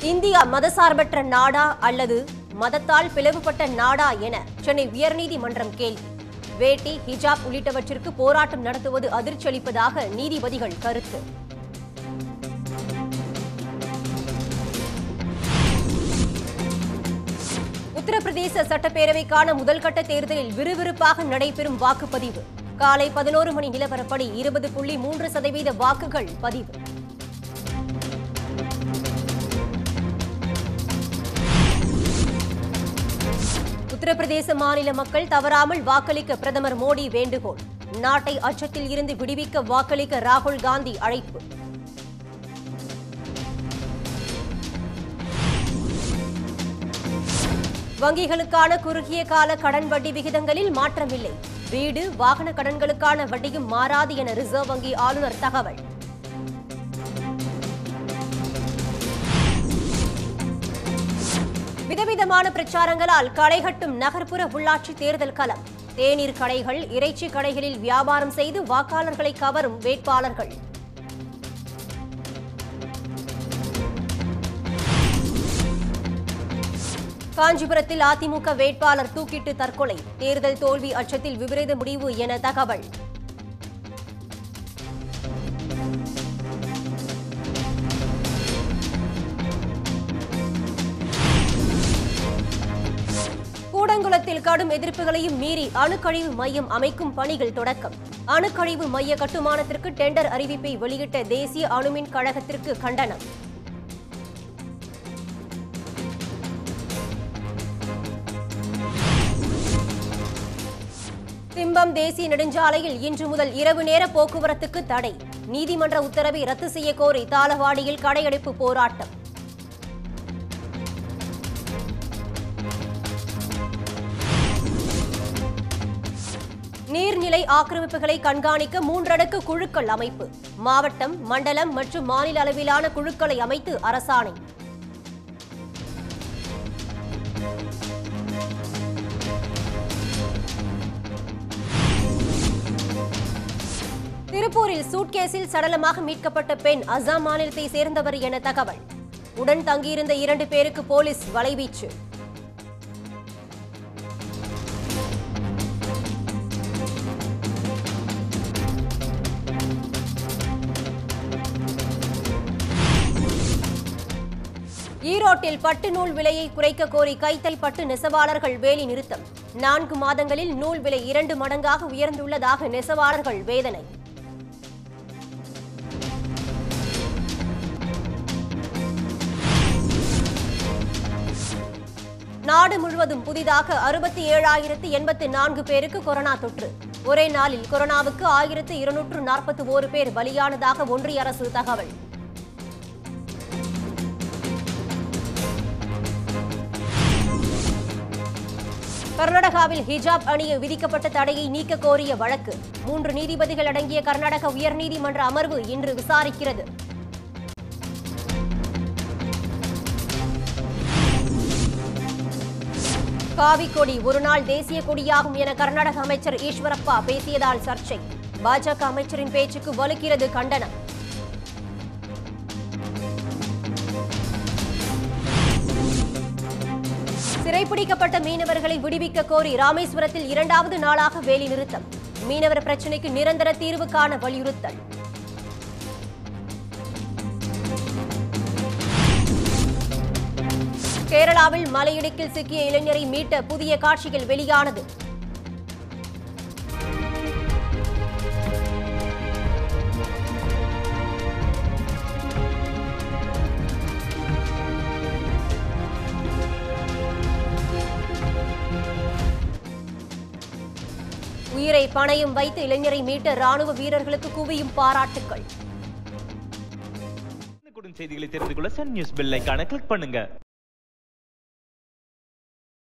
India மதசார்பற்ற நாடா அல்லது மதத்தால் பிளவுபட்ட நாடா என சென்னை உயர்நீதிமன்றம் கேள்வி வேட்டி ஹிஜாப் உள்ளிட்டவற்றிற்கு போராட்டம் நடத்துவது அதிர்ச்சி அளிப்பதாக நீதிபதிகள் கருத்து உத்தரப்பிரதேச சட்டப்பேரவைக்கான முதல்கட்ட தேர்தலில் விறுவிறுப்பாக நடைபெறும் வாக்குப்பதிவு காலை பதினோரு மணி நிலவரப்படி இருபது புள்ளி மூன்று சதவீத வாக்குகள் பதிவு உத்தரப்பிரதேச மாநில மக்கள் தவறாமல் வாக்களிக்க பிரதமர் மோடி வேண்டுகோள் நாட்டை அச்சத்தில் இருந்து விடுவிக்க வாக்களிக்க ராகுல் காந்தி அழைப்பு வங்கிகளுக்கான குறுகிய கால கடன் வட்டி விகிதங்களில் மாற்றமில்லை வீடு வாகன கடன்களுக்கான வட்டியும் மாறாது என ரிசர்வ் வங்கி ஆளுநர் தகவல் விதவிதமான பிரச்சாரங்களால் களைகட்டும் நகர்ப்புற உள்ளாட்சி தேர்தல் களம் தேநீர் கடைகள் இறைச்சி கடைகளில் வியாபாரம் செய்து வாக்காளர்களை கவரும் வேட்பாளர்கள் காஞ்சிபுரத்தில் அதிமுக வேட்பாளர் தூக்கிட்டு தற்கொலை தேர்தல் தோல்வி அச்சத்தில் விபரீத முடிவு என தகவல் கூடங்குளத்தில் கடும் எதிர்ப்புகளையும் மீறி அணுக்கழிவு மையம் அமைக்கும் பணிகள் தொடக்கம் அணுக்கழிவு மைய கட்டுமானத்திற்கு டெண்டர் அறிவிப்பை வெளியிட்ட தேசிய அணுமின் கழகத்திற்கு கண்டனம் திம்பம் தேசிய நெடுஞ்சாலையில் இன்று முதல் இரவு நேர போக்குவரத்துக்கு தடை நீதிமன்ற உத்தரவை ரத்து செய்ய கோரி தாளவாடியில் கடையடைப்பு போராட்டம் நீர்நிலை ஆக்கிரமிப்புகளை கண்காணிக்க மூன்றடுக்கு குழுக்கள் அமைப்பு மாவட்டம் மண்டலம் மற்றும் மாநில அளவிலான குழுக்களை அமைத்து அரசாணை திருப்பூரில் சூட்கேஸில் சடலமாக மீட்கப்பட்ட பெண் அசாம் மாநிலத்தை சேர்ந்தவர் என தகவல் உடன் தங்கியிருந்த இரண்டு பேருக்கு போலீஸ் வலைவீச்சு ஈரோட்டில் பட்டு நூல் விலையை குறைக்க கோரி கைத்தறி பட்டு நெசவாளர்கள் வேலி நிறுத்தம் நான்கு மாதங்களில் நூல் விலை இரண்டு மடங்காக உயர்ந்துள்ளதாக நெசவாளர்கள் வேதனை நாடு முழுவதும் புதிதாக அறுபத்தி ஏழாயிரத்து எண்பத்து நான்கு பேருக்கு கொரோனா தொற்று ஒரே நாளில் கொரோனாவுக்கு ஆயிரத்து இருநூற்று நாற்பத்தி ஓரு பேர் பலியானதாக ஒன்றிய அரசு தகவல் கர்நாடகாவில் ஹிஜாப் அணிய விதிக்கப்பட்ட தடையை நீக்க கோரிய வழக்கு மூன்று நீதிபதிகள் அடங்கிய கர்நாடக உயர்நீதிமன்ற அமர்வு இன்று விசாரிக்கிறது காவி கொடி ஒருநாள் தேசிய கொடியாகும் என கர்நாடக அமைச்சர் ஈஸ்வரப்பா பேசியதால் சர்ச்சை பாஜக அமைச்சரின் பேச்சுக்கு வலுக்கிறது கண்டனம் சிறைப்பிடிக்கப்பட்ட மீனவர்களை விடுவிக்க கோரி ராமேஸ்வரத்தில் இரண்டாவது நாளாக வேலி நிறுத்தம் மீனவர் பிரச்சினைக்கு நிரந்தர தீர்வு காண வலியுறுத்தல் கேரளாவில் மலையிடுக்கில் சிக்கிய இளைஞரை மீட்ட புதிய காட்சிகள் வெளியானது உயிரை பணயம் வைத்து இளைஞரை மீட்ட ராணுவ வீரர்களுக்கு குவியும் பாராட்டுக்கள் உடனுக்குடன் செய்திகளை தெரிந்து கொள்ள சன் நியூஸ் பெல் ஐகானை கிளிக் பண்ணுங்க